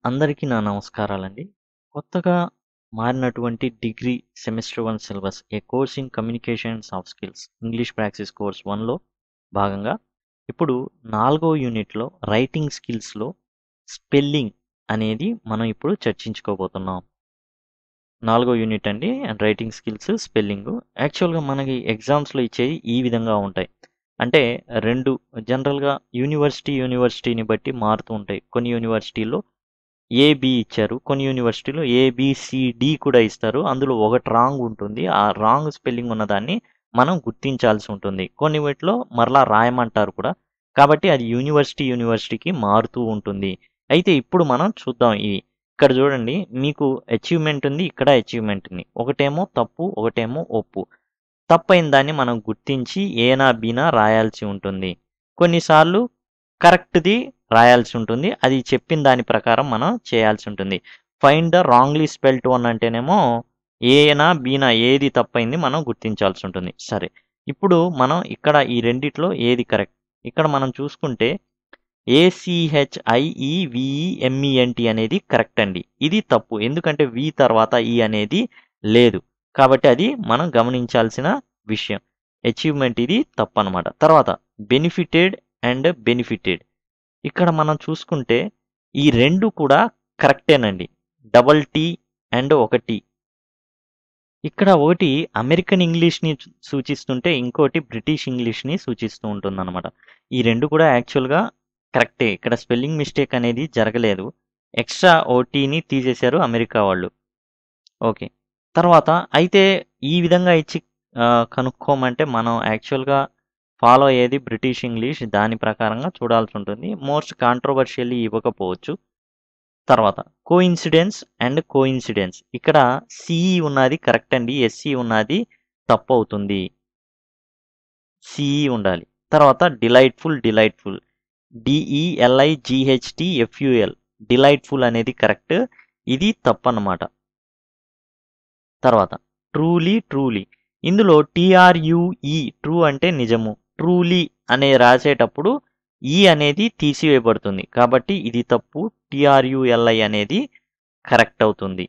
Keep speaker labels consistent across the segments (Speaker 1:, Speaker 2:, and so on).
Speaker 1: అందరికీ నా నమస్కారాలండి. కొత్తగా మారినటువంటి degree semester 1 syllabus a course in communication and soft skills English practice course 1లో భాగంగా ఇప్పుడు నాలుగో యూనిట్‌లో రైటింగ్ స్కిల్స్‌లో స్పెల్లింగ్ అనేది మనం ఇప్పుడు చర్చించుకోబోతున్నాం. నాలుగో యూనిట్ అండి రైటింగ్ స్కిల్స్ స్పెల్లింగు. యాక్చువల్‌గా మనకి ఎగ్జామ్స్‌లో ఇచ్చేవి ఈ విధంగా ఉంటాయి. అంటే 2 జనరల్‌గా యూనివర్సిటీ, యూనివర్సిటీని బట్టి మారుతూ ఉంటాయి. కొన్ని యూనివర్సిటీల్లో ఏ, బి ఇచ్చారు. కొన్ని యూనివర్సిటీలో ఏ, బి, సి, డి కూడా ఇస్తారు. అందులో ఒకటి రాంగ్ ఉంటుంది. ఆ రాంగ్ స్పెల్లింగ్ ఉన్నదాన్ని మనం గుర్తించాల్సి ఉంటుంది. కొన్ని వీటిలో మరలా రాయమంటారు కూడా. కాబట్టి అది యూనివర్సిటీ, యూనివర్సిటీకి మారుతూ ఉంటుంది. అయితే ఇప్పుడు మనం చూద్దాం ఇవి. ఇక్కడ చూడండి మీకు అచీవ్‌మెంట్ ఉంది. ఇక్కడ అచీవ్‌మెంట్ ఉంది. ఒకటేమో తప్పు, ఒకటేమో ఒప్పు. తప్పైన దాన్ని మనం గుర్తించి ఏనా, బీనా రాయాల్సి ఉంటుంది. కొన్నిసార్లు కరెక్ట్‌ది రాయాల్సి ఉంటుంది. అది చెప్పిన దాని ప్రకారం మనం చేయాల్సి ఉంటుంది. Find the wrongly spelled one అంటేనేమో ఏనా, బీనా ఏది తప్పైంది మనం గుర్తించాల్సి ఉంటుంది. సరే. ఇప్పుడు మనం ఇక్కడ ఈ రెండిట్లో ఏది కరెక్ట్? ఇక్కడ మనం చూసుకుంటే ఏసీహెచ్ఐఈవీఈఎంఈఎన్‌టీ అనేది కరెక్ట్ అండి. ఇది తప్పు. ఎందుకంటే వి తర్వాత ఈ అనేది లేదు. కాబట్టి అది మనం గమనించాల్సిన విషయం. అచీవ్‌మెంట్ ఇది తప్పనమాట. తర్వాత బెనిఫిటెడ్ అండ్ బెనిఫిటెడ్. ఇక్కడ మనం చూసుకుంటే ఈ 2 కూడా కరెక్టేనండి. డబుల్ టీ అండ్ ఒక టీ. ఇక్కడ ఒకటి అమెరికన్ ఇంగ్లీష్‌ని సూచిస్తుంటే ఇంకోటి బ్రిటిష్ ఇంగ్లీష్‌ని సూచిస్తూ ఉంటుందన్నమాట. ఈ 2 కూడా యాక్చువల్‌గా కరెక్టే. ఇక్కడ స్పెల్లింగ్ మిస్టేక్ అనేది జరగలేదు. ఎక్స్ట్రా ఓ టీని తీసేశారు అమెరికా వాళ్ళు. ఓకే. తర్వాత అయితే ఈ విధంగా ఇచ్చి ఆహ్, కనుక్కోమంటే మనం యాక్చువల్‌గా ఫాలో అయ్యేది బ్రిటిష్ ఇంగ్లీష్. దాని ప్రకారంగా చూడాల్సి ఉంటుంది. మోస్ట్ కాంట్రోవర్షియల్లీ ఇవ్వకపోవచ్చు. తర్వాత కోయిన్సిడెన్స్ అండ్ కోయిన్సిడెన్స్. ఇక్కడ సీఈ ఉన్నది కరెక్ట్ అండి. ఎస్‌ఈ ఉన్నది తప్పవుతుంది. సీఈ ఉండాలి. తర్వాత డిలైట్‌ఫుల్, డిలైట్‌ఫుల్. డీఈఎల్ఐజీహెచ్‌టీఎఫ్యూఎల్ డిలైట్‌ఫుల్ అనేది కరెక్ట్. ఇది తప్పన్నమాట. తర్వాత ట్రూలీ, ట్రూలీ. ఇందులో టీఆర్‌యూఈ ట్రూ అంటే నిజము. ట్రూలీ అనే రాసేటప్పుడు ఈ అనేది తీసివేయబడుతుంది. కాబట్టి ఇది తప్పు. టీఆర్‌యూఎల్ఐ అనేది కరెక్ట్ అవుతుంది.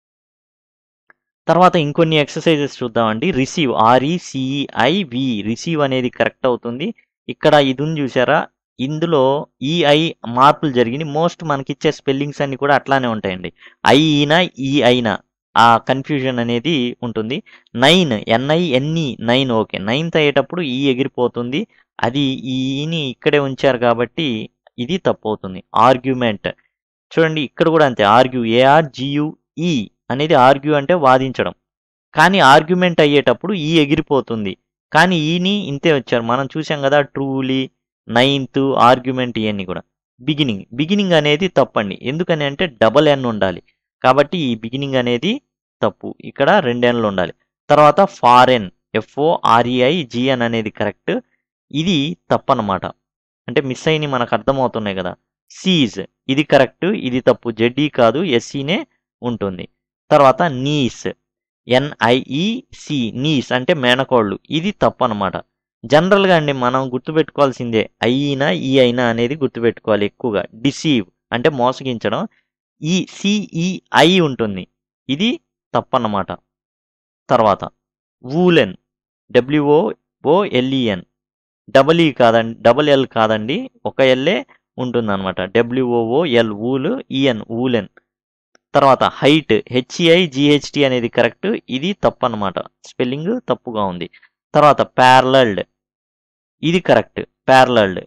Speaker 1: తర్వాత ఇంకొన్ని ఎక్సర్‌సైజెస్ చూద్దామండి. రిసీవ్ ఆర్‌ఈసీఈఐవి రిసీవ్ అనేది కరెక్ట్ అవుతుంది. ఇక్కడ ఇది ఉంది చూసారా? ఇందులో ఈఐ మార్పులు జరిగినాయి. మోస్ట్ మనకిచ్చే స్పెల్లింగ్స్ అన్నీ కూడా అట్లానే ఉంటాయండి. ఐ ఈనా, ఈ ఐనా ఆ కన్‌ఫ్యూజన్ అనేది ఉంటుంది. Nine N I N E nine okay. Ninth అయ్యేటప్పుడు ఈ ఎగిరిపోతుంది. అది ఈ ఈని ఇక్కడే ఉంచారు కాబట్టి ఇది తప్పవుతుంది. ఆర్గ్యుమెంట్. చూడండి ఇక్కడ కూడా అంతే. ఆర్గ్యూ ఏఆర్‌జీయూఈ అనేది ఆర్గ్యూ అంటే వాదించడం. కానీ ఆర్గ్యుమెంట్ అయ్యేటప్పుడు ఈ ఎగిరిపోతుంది. కానీ ఈని ఇంతే వచ్చారు. మనం చూసాం కదా! ట్రూలీ, నైన్త్, ఆర్గ్యుమెంట్ ఇయన్నీ కూడా. బిగినింగ్. బిగినింగ్ అనేది తప్పండి. ఎందుకని అంటే డబుల్ ఎన్ ఉండాలి. కాబట్టి ఈ బిగినింగ్ అనేది తప్పు. ఇక్కడ 2 ఎన్‌లు ఉండాలి. తర్వాత ఫారెన్ ఎఫ్ఓఆర్‌ఈఐజీఎన్ అనేది కరెక్ట్. ఇది తప్పనమాట. అంటే మిస్ అయినయి మనకు అర్థమవుతున్నాయి కదా! సీజ్ ఇది కరెక్ట్. ఇది తప్పు. జెడ్‌ఈ కాదు. ఎస్‌ఈనే ఉంటుంది. తర్వాత నీస్ ఎన్‌ఐఈసీ నీస్ అంటే మేనకోడలు. ఇది తప్పనమాట. జనరల్‌గా అండి మనం గుర్తుపెట్టుకోవాల్సిందే. ఐ అయినా, ఈ అయినా అనేది గుర్తుపెట్టుకోవాలి ఎక్కువగా. డిసీవ్ అంటే మోసగించడం. ఈ సీఈఐ ఉంటుంది. ఇది తప్పన్నమాట. తర్వాత వూలెన్ డబ్ల్యూఓఓఎల్ఈఎన్ డబుల్ ఈ కాదండి. డబుల్ ఎల్ కాదండి. ఒక ఎల్లే ఉంటుందన్నమాట. W O O L wool E N woollen. తర్వాత హైట్ హెచ్‌ఈఐజీహెచ్‌టీ అనేది కరెక్ట్. ఇది తప్పన్నమాట. స్పెల్లింగ్ తప్పుగా ఉంది. తర్వాత ప్యారలల్డ్ ఇది కరెక్ట్. ప్యారలల్డ్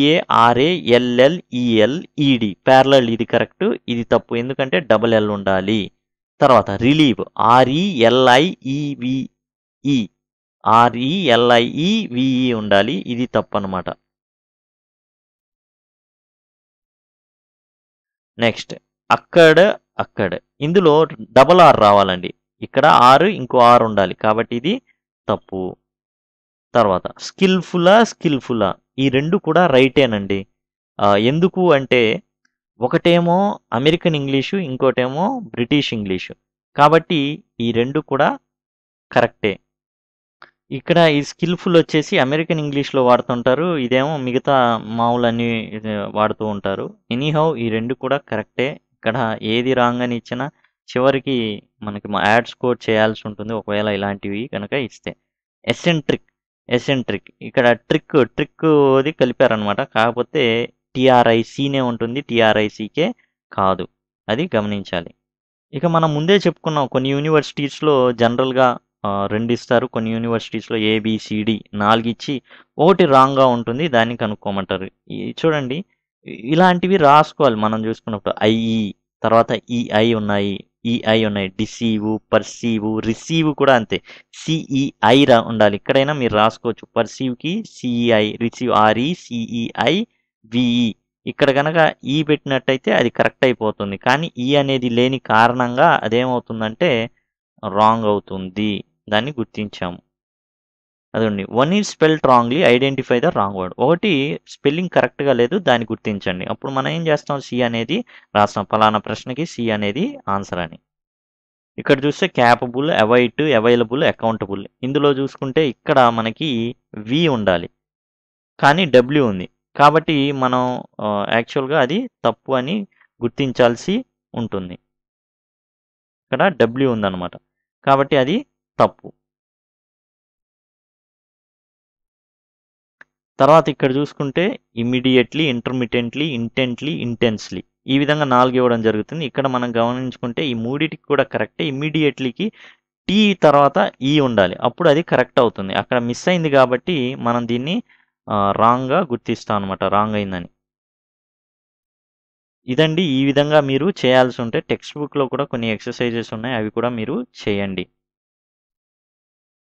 Speaker 1: పీఏఆర్ఏఎల్ఎల్ఈఎల్ఈడీ ప్యారలల్డ్ ఇది కరెక్ట్. ఇది తప్పు. ఎందుకంటే డబుల్ ఎల్ ఉండాలి. తర్వాత రిలీవ్ ఆర్‌ఈఎల్ఐఈవీఈ ఆర్‌ఈఎల్ఐఈవీఈ ఉండాలి. ఇది తప్పన్నమాట. నెక్స్ట్ అక్కడ్, అక్కడ్. ఇందులో డబుల్ ఆర్ రావాలండి. ఇక్కడ ఆర్ ఇంకో ఆర్ ఉండాలి. కాబట్టి ఇది తప్పు. తర్వాత స్కిల్‌ఫులా, స్కిల్‌ఫులా ఈ 2 కూడా రైటేనండి. ఆహ్, ఎందుకు అంటే ఒకటేమో అమెరికన్ ఇంగ్లీషు. ఇంకోటేమో బ్రిటిష్ ఇంగ్లీషు. కాబట్టి ఈ 2 కూడా కరెక్టే. ఇక్కడ ఈ స్కిల్‌ఫుల్ వచ్చేసి అమెరికన్ ఇంగ్లీష్‌లో వాడుతుంటారు. ఇదేమో మిగతా మామూలు అన్నీ ఇది వాడుతూ ఉంటారు. ఎనీహౌ ఈ 2 కూడా కరెక్టే. ఇక్కడ ఏది రాంగ్ అని ఇచ్చినా చివరికి మనకి యాడ్ స్కోర్ చేయాల్సి ఉంటుంది ఒకవేళ ఇలాంటివి కనుక ఇస్తే ఎసెంట్రిక్ ఎసెంట్రిక్ ఇక్కడ ట్రిక్ ట్రిక్ అది కలిపారనమాట కాకపోతే టిఆర్ఐసీనే ఉంటుంది టిఆర్ఐసీకే కాదు అది గమనించాలి ఇక మనం ముందే చెప్పుకున్నాం కొన్ని యూనివర్సిటీస్లో జనరల్గా ఆ, రెండు ఇస్తారు కొన్ని యూనివర్సిటీస్లో ఏబిసిడి నాలుగు ఇచ్చి ఒకటి రాంగ్గా ఉంటుంది దాన్ని కనుక్కోమంటారు ఈ చూడండి ఇ- ఇలాంటివి రాసుకోవాలి మనం చూసుకున్నప్పుడు ఐఈ తర్వాత ఈఐ ఉన్నాయి ఈఐ ఉన్నాయి డిసీవ్ పర్సీవ్ రిసీవ్ కూడా అంతే సిఈఐ రా ఉండాలి ఇక్కడైనా మీరు రాసుకోవచ్చు పర్సీవ్కి C E I receive R E C E I V E ఇక్కడ కనుక ఈ పెట్టినట్టయితే అది కరెక్ట్ అయిపోతుంది కానీ ఈ అనేది లేని కారణంగా అదేమవుతుందంటే రాంగ్ అవుతుంది దాన్ని గుర్తించాము అదండి one is spelled wrongly identify the wrong word ఒకటి స్పెల్లింగ్ కరెక్ట్గా లేదు దాన్ని గుర్తించండి అప్పుడు మనం ఏం చేస్తాం సి అనేది రాస్తాం ఫలానా ప్రశ్నకి సి అనేది ఆన్సర్ అని ఇక్కడ చూస్తే క్యాపబుల్ అవైట్ అవైలబుల్ అకౌంటబుల్ ఇందులో చూసుకుంటే ఇక్కడ మనకి వి ఉండాలి కానీ డబ్ల్యూ ఉంది కాబట్టి మనం యాక్చువల్గా అది తప్పు అని గుర్తించాల్సి ఉంటుంది ఇక్కడ డబ్ల్యూ ఉందన్నమాట కాబట్టి అది తప్పు తర్వాత ఇక్కడ చూసుకుంటే ఇమ్మీడియట్లీ ఇంటర్మీడియట్లీ ఇంటెంట్లీ ఇంటెన్స్లీ ఈ విధంగా నాలుగు ఇవ్వడం జరుగుతుంది ఇక్కడ మనం గమనించుకుంటే ఈ మూడిటికి కూడా కరెక్టే ఇమ్మీడియట్లీకి టీ తర్వాత ఈ ఉండాలి అప్పుడు అది కరెక్ట్ అవుతుంది అక్కడ మిస్ అయింది కాబట్టి మనం దీన్ని రాంగ్గా గుర్తిస్తాం అనమాట రాంగ్ అయిందని ఇదండి ఈ విధంగా మీరు చేయాల్సి ఉంటే టెక్స్ట్ బుక్లో కూడా కొన్ని ఎక్సర్సైజెస్ ఉన్నాయి అవి కూడా మీరు చేయండి